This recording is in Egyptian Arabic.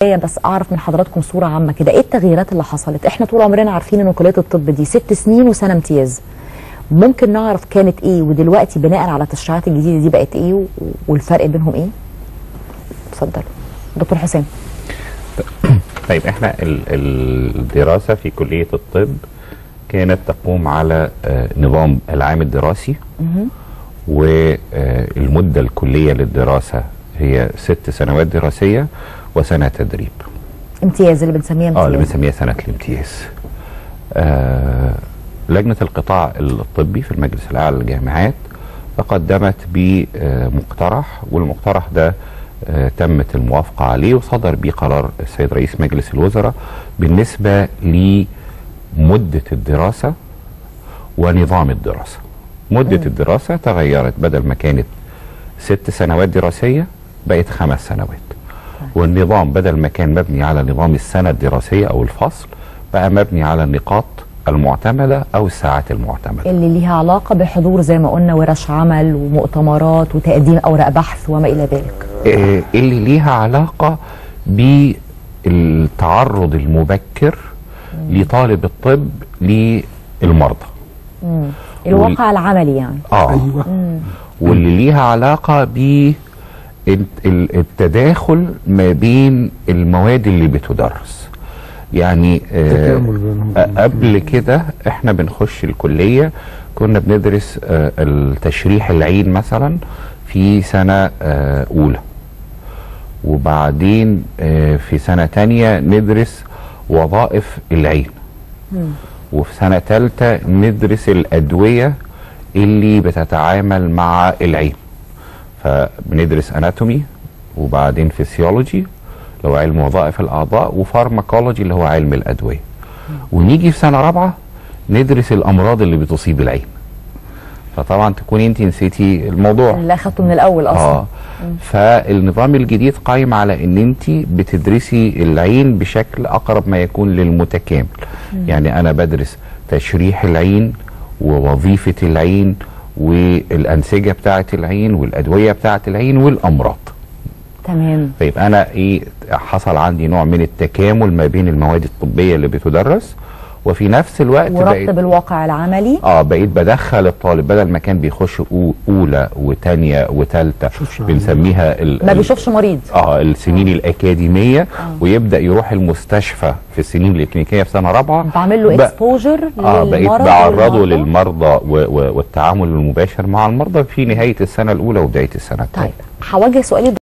بس اعرف من حضراتكم صوره عامه كده ايه التغييرات اللي حصلت احنا طول عمرنا عارفين ان كليه الطب دي ست سنين وسنه امتياز ممكن نعرف كانت ايه ودلوقتي بناء على التشريعات الجديده دي بقت ايه و- والفرق بينهم ايه اتفضلوا دكتور حسام طيب احنا ال- الدراسة في كلية الطب كانت تقوم على آه، نظام العام الدراسي والمدة الكلية للدراسة هي ست سنوات دراسية وسنة تدريب امتياز اللي بنسميها امتياز اه اللي بنسميها سنة الامتياز آه لجنة القطاع الطبي في المجلس الأعلى للجامعات تقدمت بمقترح والمقترح ده آه تمت الموافقة عليه وصدر به قرار السيد رئيس مجلس الوزراء بالنسبة لمدة الدراسة ونظام الدراسة مدة الدراسة تغيرت بدل ما كانت ست سنوات دراسية بقت خمس سنوات والنظام بدل ما كان مبني على نظام السنة الدراسية أو الفصل بقى مبني على النقاط المعتمدة أو الساعات المعتمدة اللي ليها علاقه بحضور زي ما قلنا ورش عمل ومؤتمرات وتقديم اوراق بحث وما الى ذلك آه، اللي ليها علاقة بالتعرض المبكر لطالب الطب للمرضى الواقع العملي يعني اه ايوه واللي ليها علاقة ب التداخل ما بين المواد اللي بتدرس يعني آه تكامل بينهم آه، قبل كده احنا بنخش الكلية كنا بندرس آه التشريح العين مثلا في سنة آه أولى وبعدين آه في سنة تانية ندرس وظائف العين وفي سنة تالتة ندرس الأدوية اللي بتتعامل مع العين فبندرس اناتومي وبعدين فيسيولوجي اللي هو علم وظائف الاعضاء وفارماكولوجي اللي هو علم الادويه ونيجي في سنه رابعه ندرس الامراض اللي بتصيب العين فطبعا تكوني انت نسيتي الموضوع اللي اخدته من الاول اصلا اه فالنظام الجديد قايم على ان انت بتدرسي العين بشكل اقرب ما يكون للمتكامل يعني انا بدرس تشريح العين ووظيفه العين والانسجه بتاعه العين والادويه بتاعه العين والامراض تمام طيب انا ايه حصل عندي نوع من التكامل ما بين المواد الطبيه اللي بتدرس وفي نفس الوقت وربط بقيت بالواقع العملي اه بقيت بدخل الطالب بدل ما كان بيخش أو- اولى وثانيه وثالثه شوفش بنسميها ال ما ال- بيشوفش مريض اه السنين الاكاديميه ويبدا يروح المستشفى في السنين الاكلينيكيه في سنه رابعه بعمل له ب- اكسبوجر اه بقيت للمرض بعرضه والمرضى. للمرضى و و والتعامل المباشر مع المرضى في نهايه السنه الاولى وبدايه السنه الثانيه طيب هوجه سؤالي